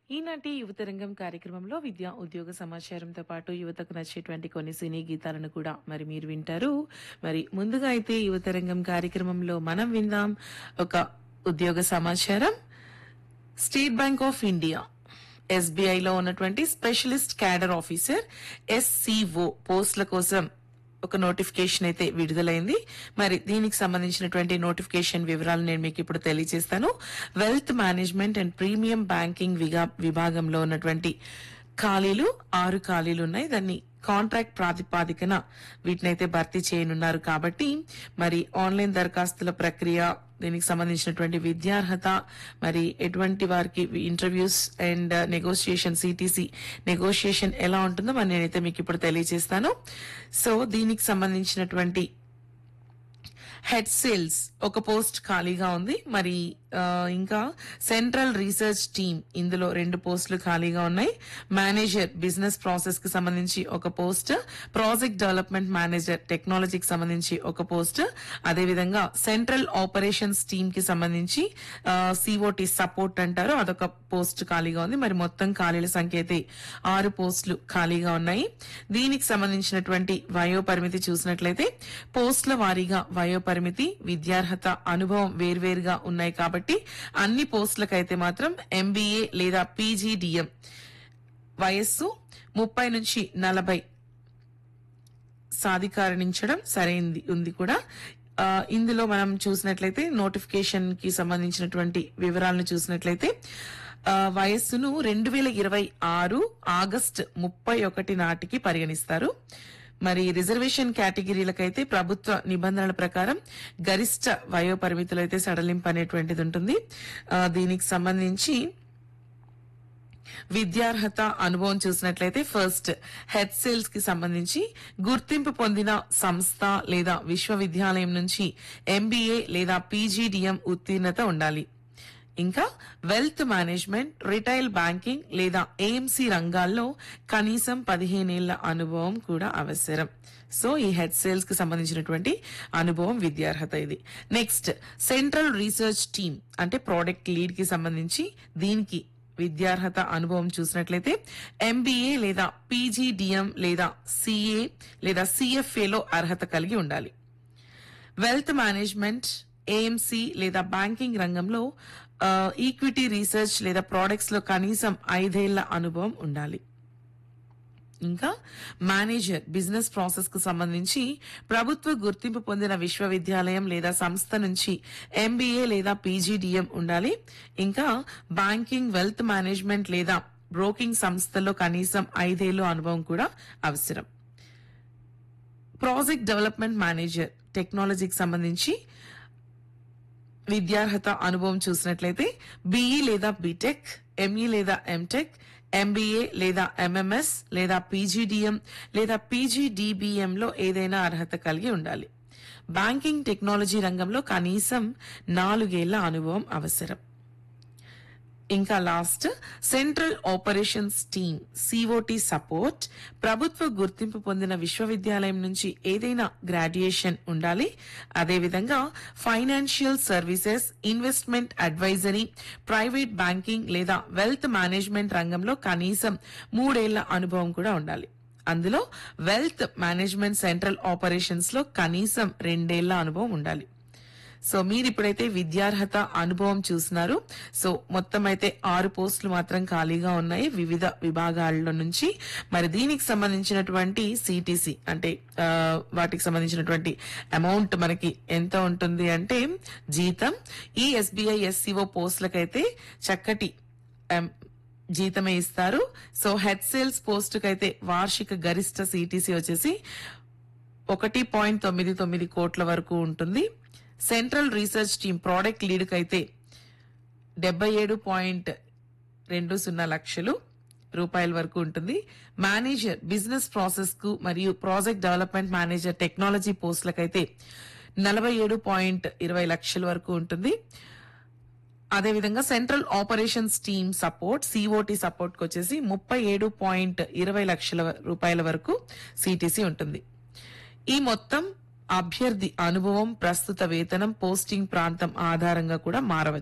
ఈనాటి యువతరంగం కార్యక్రమంలో విద్యా ఉద్యోగ సమాచారంతో పాటు యువతకు నచ్చేటువంటి కొన్ని సినీ గీతాలను కూడా మరి మీరు వింటారు మరి ముందుగా అయితే యువతరంగం కార్యక్రమంలో మనం విందాం ఒక ఉద్యోగ సమాచారం state bank of India SBI లో ఉన్నటువంటి స్పెషలిస్ట్ క్యాడర్ ఆఫీసర్ ఎస్సీఓ పోస్టుల కోసం ఒక నోటిఫికేషన్ అయితే విడుదలైంది మరి దీనికి సంబంధించినటువంటి నోటిఫికేషన్ వివరాలు నేను మీకు ఇప్పుడు తెలియజేస్తాను wealth management and premium banking విగా- విభాగంలో ఉన్నటువంటి ఖాళీలు ఆరు ఖాళీలు ఉన్నాయి దాన్ని కాంట్రాక్ట్ ప్రాతిపాదికన వీటినైతే భర్తీ చేయనున్నారు కాబట్టి మరి ఆన్లైన్ దరఖాస్తుల ప్రక్రియ దీనికి సంబంధించినటువంటి విద్యార్హత మరి ఎటువంటి వారికి interviews and negotiation CTC negotiation ఎలా ఉంటుందో మరి నేనైతే మీకు ఇప్పుడు తెలియజేస్తాను సో దీనికి సంబంధించినటువంటి హెడ్ సేల్స్ ఒక పోస్ట్ ఖాళీగా ఉంది మరి ఆ, ఇంకా సెంట్రల్ రీసెర్చ్ టీమ్ ఇందులో రెండు పోస్టులు ఖాళీగా ఉన్నాయి మేనేజర్ బిజినెస్ ప్రాసెస్ కి సంబంధించి ఒక పోస్ట్ ప్రాజెక్ట్ డెవలప్మెంట్ మేనేజర్ టెక్నాలజీకి సంబంధించి ఒక పోస్ట్ అదేవిధంగా సెంట్రల్ ఆపరేషన్స్ టీమ్ కి సంబంధించి సిఓటి సపోర్ట్ అంటారు అదొక పోస్ట్ ఖాళీగా ఉంది మరి మొత్తం ఖాళీల సంఖ్య అయితే ఆరు పోస్టులు ఖాళీగా ఉన్నాయి దీనికి సంబంధించినటువంటి వయో పరిమితి చూసినట్లయితే పోస్టుల వారీగా వయో పరిమితి విద్యార్హత అనుభవం వేర్వేరుగా ఉన్నాయి కాబట్టి అన్ని పోస్టులకైతే మాత్రం ఎంబీఏ లేదా పీజీడిఎం వయస్సు ముప్పై నుంచి నలభై సాధికారణించడం సరైంది ఉంది కూడా ఆ, ఇందులో మనం చూసినట్లయితే నోటిఫికేషన్ కి సంబంధించినటువంటి వివరాలను చూసినట్లయితే ఆ, వయస్సును రెండు వేల ఇరవై ఆరు ఆగస్ట్ ముప్పై ఒకటి నాటికి పరిగణిస్తారు మరి రిజర్వేషన్ కేటగిరీలకైతే ప్రభుత్వ నిబంధనల ప్రకారం గరిష్ట వయో పరిమితులు అయితే సడలింపు అనేటువంటిది ఉంటుంది ఆ, దీనికి సంబంధించి విద్యార్హత అనుభవం చూసినట్లయితే ఫస్ట్ హెడ్ సేల్స్ కి సంబంధించి గుర్తింపు పొందిన సంస్థ లేదా విశ్వవిద్యాలయం నుంచి ఎంబీఏ లేదా పీజీడిఎం ఉత్తీర్ణత ఉండాలి ఇంకా వెల్త్ మేనేజ్మెంట్ రిటైల్ బ్యాంకింగ్ లేదా ఏఎంసీ రంగాల్లో కనీసం పదిహేనేళ్ల అనుభవం కూడా అవసరం సో ఈ హెడ్ సేల్స్ కి సంబంధించినటువంటి అనుభవం విద్యార్హత ఇది నెక్స్ట్ సెంట్రల్ రీసెర్చ్ టీమ్ అంటే ప్రోడక్ట్ లీడ్ కి సంబంధించి దీనికి విద్యార్హత అనుభవం చూసినట్లయితే ఎంబీఏ లేదా పీజీడిఎం లేదా సిఏ లేదా సిఎఫ్ఏ లో అర్హత కలిగి ఉండాలి వెల్త్ మేనేజ్మెంట్ ఏఎంసీ లేదా బ్యాంకింగ్ రంగంలో ఆ, ఈక్విటీ రీసెర్చ్ లేదా ప్రోడక్ట్స్ లో కనీసం ఐదేళ్ల అనుభవం ఉండాలి ఇంకా మేనేజర్ బిజినెస్ ప్రాసెస్ కు సంబంధించి ప్రభుత్వ గుర్తింపు పొందిన విశ్వవిద్యాలయం లేదా సంస్థ నుంచి ఎంబీఏ లేదా పీజీడిఎం ఉండాలి ఇంకా బ్యాంకింగ్ వెల్త్ మేనేజ్మెంట్ లేదా బ్రోకింగ్ సంస్థల్లో కనీసం ఐదేళ్లు అనుభవం కూడా అవసరం ప్రాజెక్ట్ డెవలప్మెంట్ మేనేజర్ టెక్నాలజీకి సంబంధించి విద్యార్హత అనుభవం చూసినట్లయితే బీఈ లేదా బీటెక్ ఎంఈ లేదా ఎంటెక్ ఎంబీఏ లేదా ఎంఎంఎస్ లేదా పీజీడిఎం లేదా పీజీడిబిఎం లో ఏదైనా అర్హత కలిగి ఉండాలి బ్యాంకింగ్ టెక్నాలజీ రంగంలో కనీసం నాలుగేళ్ల అనుభవం అవసరం ఇంకా last central operations team COT support ప్రభుత్వ గుర్తింపు పొందిన విశ్వవిద్యాలయం నుంచి ఏదైనా గ్రాడ్యుయేషన్ ఉండాలి అదేవిధంగా financial services investment advisory private banking లేదా వెల్త్ మేనేజ్మెంట్ రంగంలో కనీసం మూడేళ్ల అనుభవం కూడా ఉండాలి అందులో వెల్త్ మేనేజ్మెంట్ సెంట్రల్ ఆపరేషన్స్ లో కనీసం రెండేళ్ల అనుభవం ఉండాలి సో మీరు ఇప్పుడైతే విద్యార్హత అనుభవం చూస్తున్నారు సో మొత్తం అయితే ఆరు పోస్టులు మాత్రం ఖాళీగా ఉన్నాయి వివిధ విభాగాల్లో నుంచి మరి దీనికి సంబంధించినటువంటి సిటిసి అంటే ఆ, వాటికి సంబంధించినటువంటి అమౌంట్ మనకి ఎంత ఉంటుంది అంటే జీతం ఈ ఎస్బీఐ ఎస్సీఓ పోస్టులకైతే చక్కటి ఎం, జీతమే ఇస్తారు సో హెడ్ సేల్స్ పోస్ట్ కైతే వార్షిక గరిష్ట సిటిసి వచ్చేసి ఒకటి పాయింట్ తొమ్మిది తొమ్మిది కోట్ల వరకు ఉంటుంది central research team product lead కైతే డెబ్బై ఏడు పాయింట్ రెండు సున్నా లక్షలు రూపాయల వరకు ఉంటుంది మేనేజర్ బిజినెస్ ప్రాసెస్ కు మరియు ప్రాజెక్ట్ డెవలప్మెంట్ మేనేజర్ టెక్నాలజీ పోస్టులకైతే నలభై ఏడు పాయింట్ ఇరవై లక్షల వరకు ఉంటుంది అదేవిధంగా central operations team support COT support కి వచ్చేసి ముప్పై ఏడు పాయింట్ ఇరవై లక్షల రూపాయల వరకు సిటిసి ఉంటుంది ఈ మొత్తం అభ్యర్థి అనుభవం ప్రస్తుత వేతనం పోస్టింగ్ ప్రాంతం ఆధారంగా కూడా మారవచ్చు